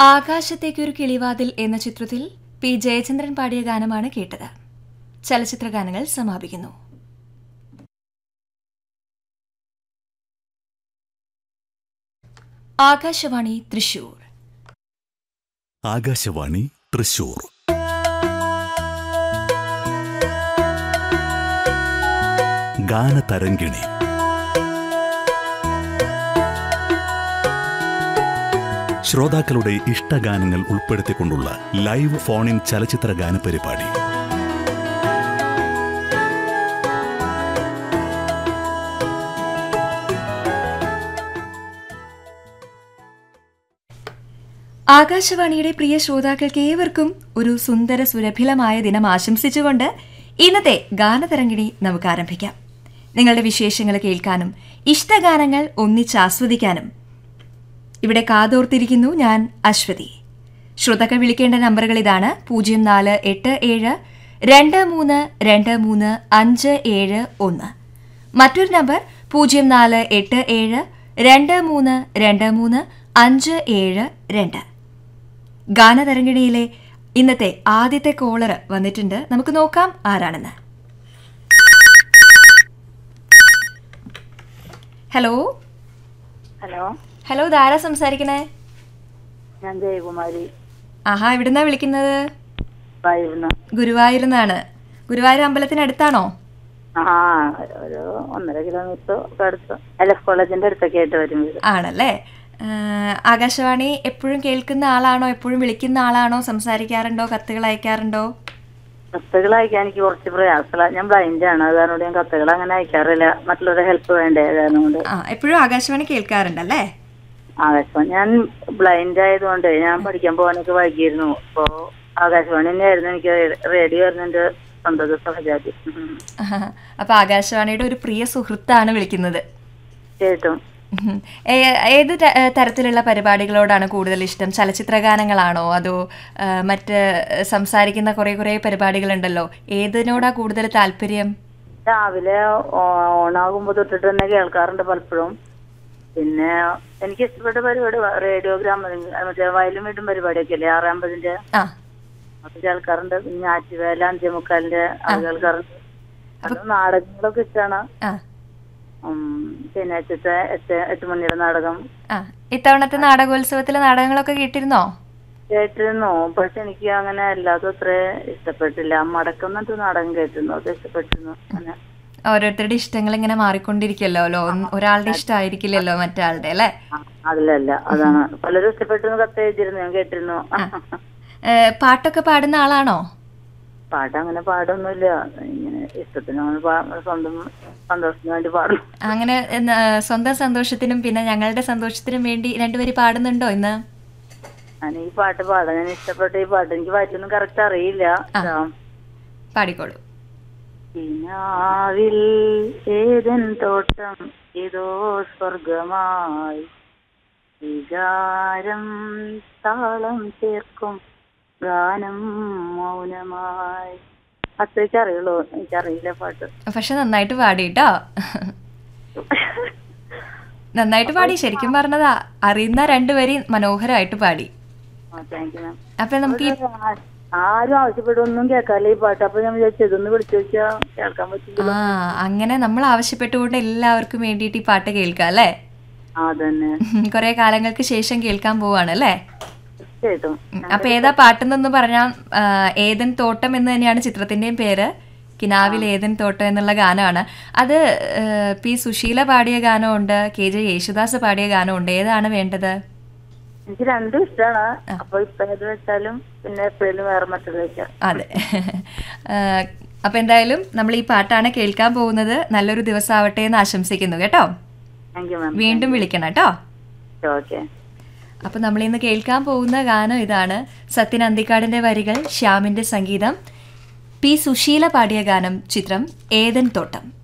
ആകാശത്തേക്കൊരു കിളിവാതിൽ എന്ന ചിത്രത്തിൽ പി ജയചന്ദ്രൻ പാടിയ ഗാനമാണ് കേട്ടത് ചലച്ചിത്ര ഗാനങ്ങൾ സമാപിക്കുന്നു ആകാശവാണി തൃശൂർ ആകാശവാണി തൃശൂർ ഗാനതരംഗിണി ശ്രോതാക്കളുടെ ഇഷ്ടഗാനങ്ങൾ ഉൾപ്പെടുത്തിക്കൊണ്ടുള്ള ലൈവ് ഫോൺ ഇൻ ചലച്ചിത്ര ഗാന പരിപാടി ആകാശവാണിയുടെ പ്രിയ ശ്രോതാക്കൾക്ക് ഏവർക്കും ഒരു സുന്ദര സുരഭിലമായ ദിനം ആശംസിച്ചുകൊണ്ട് ഇന്നത്തെ ഗാനതരംഗിണി നമുക്ക് ആരംഭിക്കാം നിങ്ങളുടെ വിശേഷങ്ങൾ കേൾക്കാനും ഇഷ്ടഗാനങ്ങൾ ഒന്നിച്ചാസ്വദിക്കാനും ഇവിടെ കാതോർത്തിരിക്കുന്നു ഞാൻ അശ്വതി ശ്രോതാക്കൾ വിളിക്കേണ്ട നമ്പറുകൾ ഇതാണ് പൂജ്യം നാല് എട്ട് ഏഴ് രണ്ട് മൂന്ന് രണ്ട് മൂന്ന് അഞ്ച് ഏഴ് ഒന്ന് മറ്റൊരു നമ്പർ പൂജ്യം നാല് എട്ട് ഏഴ് രണ്ട് മൂന്ന് രണ്ട് മൂന്ന് അഞ്ച് ഏഴ് രണ്ട് ഗാനതരംഗിണിയിലെ ഇന്നത്തെ ആദ്യത്തെ കോളർ വന്നിട്ടുണ്ട് നമുക്ക് നോക്കാം ആരാണെന്ന് ഹലോ ഹലോ ഹലോ ഇതാരാ സംസാരിക്കണേ ഞാൻ ജയകുമാരി ആഹാ എവിടുന്നാ വിളിക്കുന്നത് വായിരുന്ന ഗുരുവായൂരിന്നാണ് ഗുരുവായൂർ അമ്പലത്തിനടുത്താണോ ആ ഒരു ഒന്നര കിലോമീറ്റർ ഒക്കെ അടുത്ത് എൽ എഫ് കോളേജിന്റെ അടുത്തൊക്കെ ആയിട്ട് വരും വീട് ആണല്ലേ ആ, ആകാശവാണി എപ്പോഴും കേൾക്കുന്ന ആളാണോ എപ്പോഴും വിളിക്കുന്ന ആളാണോ സംസാരിക്കാറുണ്ടോ കത്തുകൾ അയക്കാറുണ്ടോ കത്തുകൾ അയക്കാൻ എനിക്ക് കുറച്ച് പ്രയാസമില്ല ഞാൻ ബ്ലൈൻഡ് ആണ് അത് കാരണം ഞാൻ കത്തുകൾ അങ്ങനെ അയക്കാറില്ല മറ്റുള്ളവരുടെ ഹെൽപ്പ് വേണ്ടേ അത് കാരണം കൊണ്ട് ആ എപ്പോഴും ആകാശവാണി കേൾക്കാറുണ്ടല്ലേ ആകാശവാണി ഞാൻ ബ്ലൈൻഡ് ആയതുകൊണ്ട് ഞാൻ പഠിക്കാൻ പോകാനൊക്കെ വൈകിയിരുന്നു അപ്പോ ആകാശവാണി തന്നെയായിരുന്നു എനിക്ക് റേഡിയോ ആയിരുന്നു എന്റെ സ്വന്തം സഹജാതി ഉം. ആഹാ. അപ്പൊ ആകാശവാണിയുടെ ഒരു പ്രിയ സുഹൃത്താണ് വിളിക്കുന്നത് കേട്ടും ഉം. ഏ- ഏത് ത- ഏ, തരത്തിലുള്ള പരിപാടികളോടാണ് കൂടുതൽ ഇഷ്ടം ചലച്ചിത്ര ഗാനങ്ങളാണോ അതോ ആ, മറ്റ് സംസാരിക്കുന്ന കുറെ കുറെ പരിപാടികളുണ്ടല്ലോ ഏതിനോടാ കൂടുതൽ താല്പര്യം രാവിലെ ഓ- ഓണാകുമ്പോ തൊട്ടിട്ട് തന്നെ കേൾക്കാറുണ്ട് പലപ്പോഴും പിന്നെ എനിക്ക് ഇഷ്ടപ്പെട്ട പരിപാടി റേഡിയോ ഗ്രാമ മറ്റേ വയലും വീട്ടും പരിപാടിയൊക്കെ അല്ലേ ആറാമ്പതിന്റെ ആ അത് കേൾക്കാറുണ്ട് പിന്നെ ആറ്റുവേല അഞ്ചേമുക്കാലിന്റെ അത് കേൾക്കാറുണ്ട് അത് നാടകങ്ങളൊക്കെ ഇഷ്ടമാണ് ആ ഉം, പിന്നെ എട്ട് എട്ട് എട്ട് മണിയുടെ നാടകം ആ ഇത്തവണത്തെ നാടകോത്സവത്തിലെ നാടകങ്ങളൊക്കെ കേട്ടിരുന്നോ കേട്ടിരുന്നു പക്ഷെ എനിക്ക് അങ്ങനെ എല്ലാതും അത്ര ഇഷ്ടപ്പെട്ടില്ല മടക്കം എന്നിട്ട് നാടകം കേട്ടിരുന്നു അത് ഇഷ്ടപ്പെട്ടിരുന്നു അങ്ങനെ ഓരോരുത്തരുടെ ഇഷ്ടങ്ങൾ ഇങ്ങനെ മാറിക്കൊണ്ടിരിക്കുമല്ലോ ലോ ഒരാളുടെ ഇഷ്ടമായിരിക്കില്ലല്ലോ മറ്റാളുടെ അല്ലേ ആ, അതിലല്ല അതാണ് പലരും ഇഷ്ടപ്പെട്ടു കത്ത് എഴുതിയിരുന്നു ഞാൻ കേട്ടിരുന്നു ഏ, പാട്ടൊക്കെ പാടുന്ന ആളാണോ പാട്ട് അങ്ങനെ പാടൊന്നുമില്ല ഇങ്ങനെ ഇഷ്ടത്തിന് അങ്ങനെ പാ- സ്വന്തം സന്തോഷത്തിന് വേണ്ടി പാടും അങ്ങനെ എന്ന്, സ്വന്തം സന്തോഷത്തിനും പിന്നെ ഞങ്ങളുടെ സന്തോഷത്തിനും വേണ്ടി രണ്ടുപേര് പാടുന്നുണ്ടോ ഇന്ന് ഞാൻ ഈ പാട്ട് പാടാൻ ഞാൻ ഇഷ്ടപ്പെട്ട ഈ പാട്ട് എനിക്ക് പാട്ടൊന്നും കറക്റ്റ് അറിയില്ല ആ. പാടിക്കോളൂ കിനാവിൽ ഏതൻ തോട്ടം ഇതോ സ്വർഗമായി വികാരം താളം ചേർക്കും ഗാനം മൗനമായി അത്രയ്ക്ക് അറിയുള്ളൂ എനിക്കറിയില്ല പാട്ട് പക്ഷെ നന്നായിട്ട് പാടി കേട്ടോ നന്നായിട്ട് പാടി ശരിക്കും പറഞ്ഞതാ അറിയുന്ന രണ്ടുപേരെയും മനോഹരമായിട്ട് പാടി താങ്ക് യു മാം അപ്പൊ നമുക്ക് ഈ ആരും ആവശ്യപ്പെട്ടൊന്നും കേൾക്കാല്ല ഈ പാട്ട് അപ്പൊ ഞാൻ വിചാരിച്ചു ഇതൊന്ന് വിളിച്ചു വെച്ചാ കേൾക്കാൻ പറ്റില്ല ആ അങ്ങനെ നമ്മൾ ആവശ്യപ്പെട്ടുകൊണ്ട് എല്ലാവർക്കും വേണ്ടിയിട്ട് ഈ പാട്ട് കേൾക്കാം അല്ലേ ആ തന്നെ കുറെ കാലങ്ങൾക്ക് ശേഷം കേൾക്കാൻ പോവാണ് അല്ലേ തീർച്ചയായിട്ടും ഉം. അപ്പൊ ഏതാ പാട്ടെന്നൊന്ന് പറഞ്ഞാൽ ഏതൻ തോട്ടം എന്ന് തന്നെയാണ് ചിത്രത്തിന്റെയും പേര് കിനാവിൽ ഏതൻ തോട്ടം എന്നുള്ള ഗാനമാണ് അത് ആ, പി സുശീല പാടിയ ഗാനമുണ്ട് കെ ജെ യേശുദാസ് പാടിയ ഗാനമുണ്ട് ഏതാണ് വേണ്ടത് എനിക്ക് രണ്ടും ഇഷ്ടമാണ് അപ്പൊ ഇപ്പൊ ഏത് വെച്ചാലും പിന്നെ എപ്പോഴും വേറെ മറ്റത് വെക്കാം അതെ ആ, അപ്പൊ എന്തായാലും നമ്മൾ ഈ പാട്ടാണ് കേൾക്കാൻ പോകുന്നത് നല്ലൊരു ദിവസമാവട്ടെ എന്ന് ആശംസിക്കുന്നു കേട്ടോ താങ്ക് യു മാം വീണ്ടും വിളിക്കണം കേട്ടോ ഓക്കെ അപ്പൊ നമ്മൾ ഇന്ന് കേൾക്കാൻ പോകുന്ന ഗാനം ഇതാണ് സത്യൻ അന്തിക്കാടിന്റെ വരികൾ ശ്യാമിന്റെ സംഗീതം പി സുശീല പാടിയ ഗാനം ചിത്രം ഏതൻ തോട്ടം